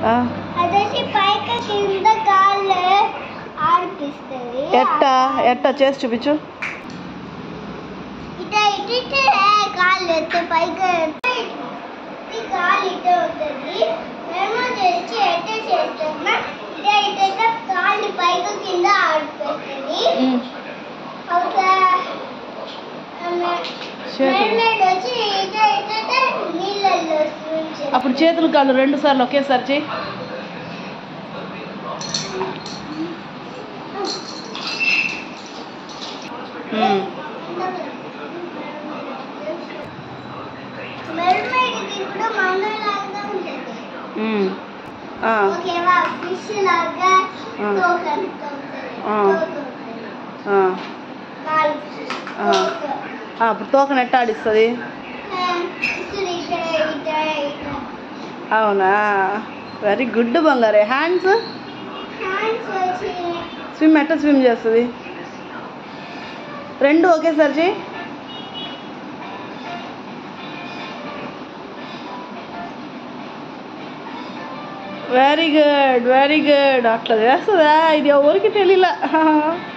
ఆ, అదేసి పైకి కింద కాళ్ళు ఆడిపిస్తుంది ఎట్టా ఎట్టా చేసి చూపించు ఇట ఇటు ఇటే కాళ్ళు ఎత్తే పైకి ఎత్తే ఈ కాళ్ళు ఇటే ఉంటుంది మేము చేసి ఎట్టే చేస్తామా ఇటే ఇటే కాళ్ళు పైకి కింద ఆడిపిస్తుంది ఉమ్, ఒక చేతులు మెర్మైడ్ వచ్చి ఇటే ఇటే నీళ్ళల్లో స్విమ్ చేస్తుంది అప్పుడు చేతులు కాళ్ళు రెండు సార్లు ఒకేసారి చెయ్యి ఉమ్, మెర్మైడ్కి ఇప్పుడు మంగళలాగా ఉంటుంది ఉమ్, ఆ, ఓకేవా ఫిష్ లాగా ఆ. తోక అంతా ఉంటుంది ఆ. తోక ఉంటుంది. ఆ, కాలు ఆ. తోక. ఆ, అప్పుడు తోకను ఎట్ట ఆడిస్తుంది ఆ, ఇప్పుడు ఇక్కడ ఇక్కడ ఇక్కడ అవునా వెరీ గుడ్ బంగారే హ్యాండ్స్ హ్యాండ్స్ వచ్చి స్విమ్ ఎట్ట స్విమ్ చేస్తుంది రెండు ఒకేసారి చెయ్యి వెరీ గుడ్ వెరీ గుడ్ అట్లా చేస్తుందా ఇది ఎవరికి తెలియలా